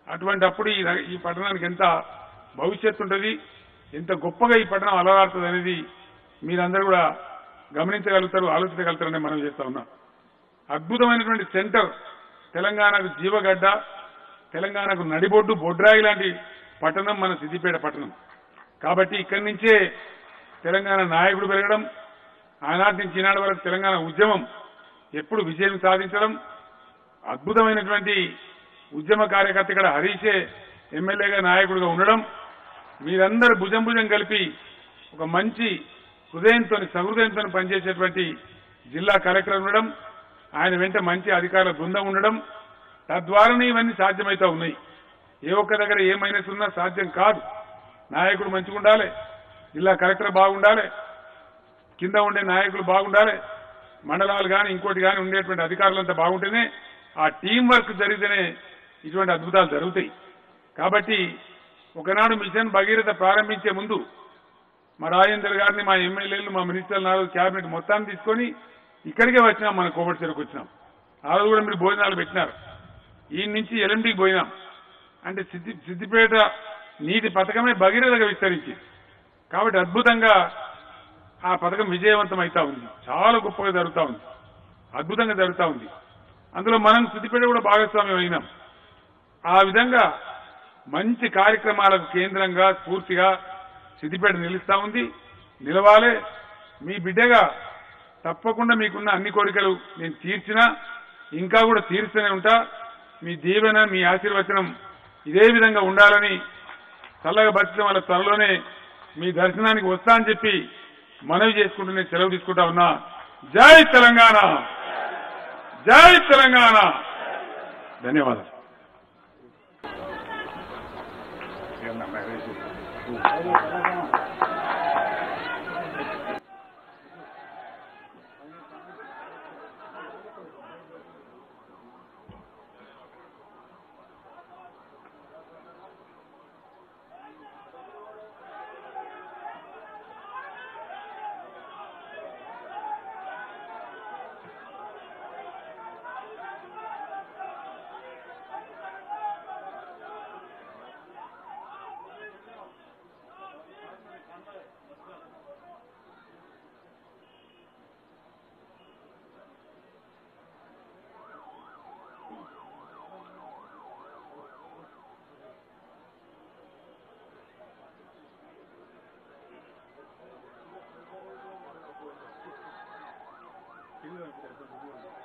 అటువంటి అప్పుడు ఈ ర- ఈ పట్టణానికి ఎంత భవిష్యత్తు ఉంటుంది ఎంత గొప్పగా ఈ పట్టణం అలవాడుతుంది అనేది మీరందరూ కూడా గమనించగలుగుతారు ఆలోచించగలుగుతారని మనం చేస్తా ఉన్నాం అద్భుతమైనటువంటి సెంటర్ తెలంగాణకు జీవగడ్డ తెలంగాణకు నడిబొడ్డు బొడ్రాయి లాంటి పట్టణం మన సిద్దిపేట పట్టణం కాబట్టి ఇక్కడి నుంచే తెలంగాణ నాయకుడు పెరగడం ఆనాటి నుంచి ఈనాటి వరకు తెలంగాణ ఉద్యమం ఎప్పుడు విజయం సాధించడం అద్భుతమైనటువంటి ఉద్యమ కార్యకర్త ఇక్కడ హరీషే ఎమ్మెల్యేగా నాయకుడిగా ఉండడం మీరందరూ భుజం భుజం కలిపి ఒక మంచి హృదయంతో సహృదయంతో పనిచేసేటువంటి జిల్లా కలెక్టర్ ఉండడం ఆయన వెంట మంచి అధికారుల బృందం ఉండడం తద్వారానే ఇవన్నీ సాధ్యమవుతా ఉన్నాయి ఏ ఒక్క దగ్గర ఏ మైనస్ ఉన్నా సాధ్యం కాదు నాయకుడు మంచిగా ఉండాలి జిల్లా కలెక్టర్ బాగుండాలి కింద ఉండే నాయకులు బాగుండాలి మండలాలు కానీ ఇంకోటి కానీ ఉండేటువంటి అధికారులంతా బాగుంటేనే ఆ టీం వర్క్ జరిగితేనే ఇటువంటి అద్భుతాలు జరుగుతాయి కాబట్టి ఒకనాడు మిషన్ భగీరథ ప్రారంభించే ముందు మా రాజేందర్ గారిని మా ఎమ్మెల్యేలు మా మినిస్టర్లు నాలుగు క్యాబినెట్ మొత్తాన్ని తీసుకొని ఇక్కడికే వచ్చినాం మన కోవటి చెరుకు వచ్చినాం ఆ రోజు కూడా మీరు భోజనాలు పెట్టినారు ఈ నుంచి ఎల్ఎండికి పోయినాం అంటే సిద్ధి సిద్దిపేట నీటి పథకమే భగీరథగా విస్తరించి కాబట్టి అద్భుతంగా ఆ పథకం విజయవంతం అవుతా ఉంది చాలా గొప్పగా జరుగుతా ఉంది అద్భుతంగా జరుగుతా ఉంది అందులో మనం సిద్దిపేట కూడా భాగస్వామ్యం అయినాం ఆ విధంగా మంచి కార్యక్రమాలకు కేంద్రంగా స్ఫూర్తిగా సిద్దిపేట నిలుస్తా ఉంది నిలవాలే మీ బిడ్డగా తప్పకుండా మీకున్న అన్ని కోరికలు నేను తీర్చినా ఇంకా కూడా తీరుస్తూనే ఉంటా మీ దీవెన మీ ఆశీర్వచనం ఇదే విధంగా ఉండాలని చల్లగా బతికడం వల్ల త్వరలోనే మీ దర్శనానికి వస్తా అని చెప్పి మనవి చేసుకుంటూ నేను సెలవు తీసుకుంటా ఉన్నా జై తెలంగాణ జై తెలంగాణ ధన్యవాదాలు Thank you.